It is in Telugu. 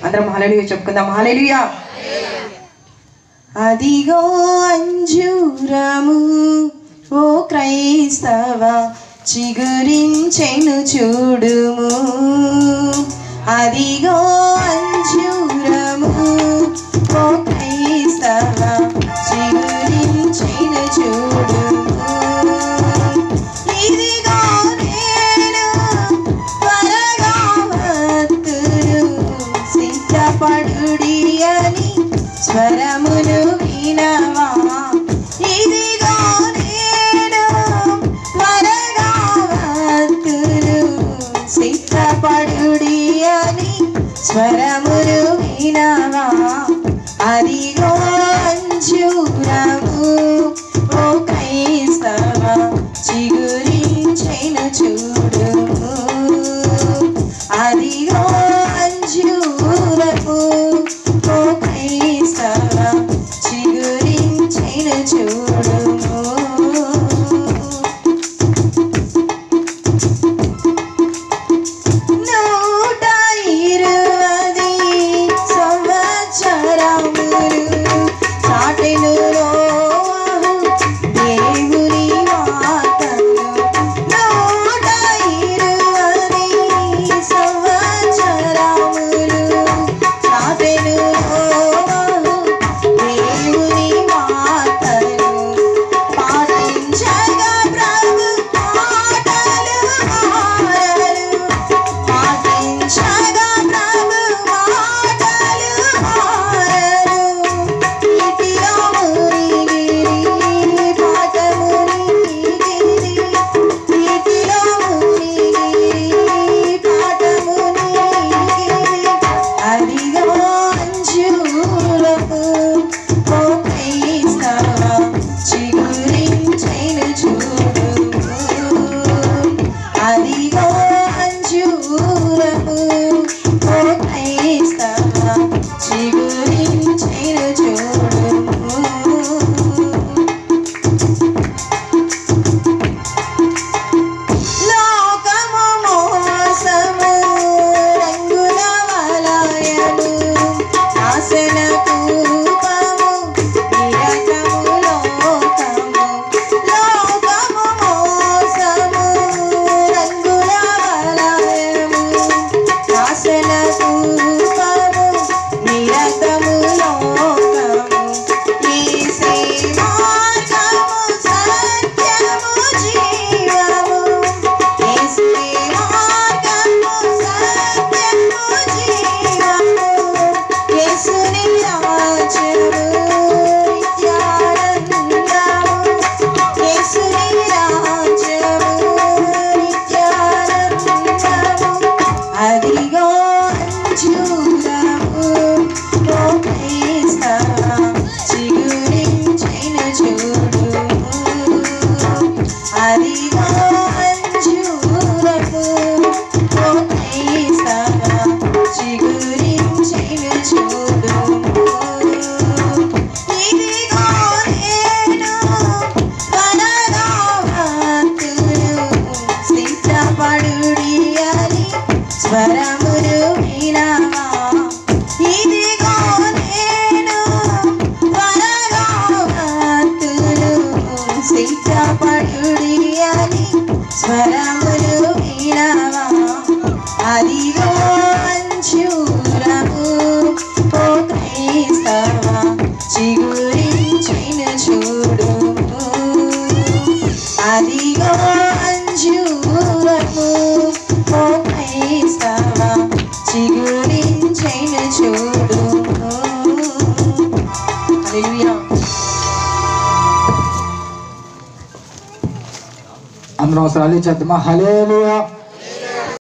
అందరం హల్లెలూయా చెప్పుకుందాం హల్లెలూయా అదిగో అంజూరము ఓ క్రైస్తవ చిగురించెను చూడుము అదిగో అంజూరము ఓ క్రైస్తవ చిగురించెను చూడుము ఇదిగో నేను త్వరగా వత్తును సిద్ధపడుడి అని స్వరమును వినవా ఇదిగో నేను త్వరగా వత్తును సిద్ధపడుడి అని స్వరమును వినవా అదిగో అంజూరము ఓ క్రైస్తవ చిగురించెను చూడుము అదిగో అంజూరము ఓ క్రైస్తవ చిగురించెను చూడుము నూట ఇరువది సంవత్సరములు చాటెను నోవహు దేవుని వార్తలు. నూట ఇరువది సంవత్సరములు చాటెను నోవహు దేవుని వార్తలు. పాటించగా ప్రభు మాటలు మారలు. పాటించగా ప్రభు మాటలు మారలు. నీటిలో మునిగిరి, పాఠము నీకిరి. నీటిలో మునిగిరి, పాఠము నీకిరి. అదిగో అంజూరపు ఓ క్రైస్తవ చిగురించెను చూడుము. అదిగో అంజూరపు ఓ క్రైస్తవ చిగురించెను చూడుము. లోకము మోసము రంగుల వలయము నాశన కూపము నిరతము లోకము లోకము మోసము రంగుల వలయము నాశన కూపము నిరతము లోకము ఈసే మార్గము సత్యము జీవము ఈసే మార్గము సత్యము జీవము యేసుని రాజ్యము నిత్యానందము యేసుని రాజ్యము నిత్యానందము అదిగో అంజూరము ఓ క్రైస్తవ చిగురించెను చూడుము అదిగో అంజూరము ఓ క్రైస్తవ చిగురించెను చూడుము ఇదిగో నేను త్వరగా వత్తును సిద్ధపడుడి అని స్వరములు వినవా ఇదిగో నేను త్వరగా వత్తును సిద్ధపడుడి అని స్వరములు వినవా అదిగో అంజూరము ఓ క్రైస్తవ చిగురించిన చూడుము అదిగో అంజూరము ఓ క్రైస్తవ చిగురించిన చూడుము హల్లెలూయా అందరం అవసరాలు చేద్దామా హలేలుయా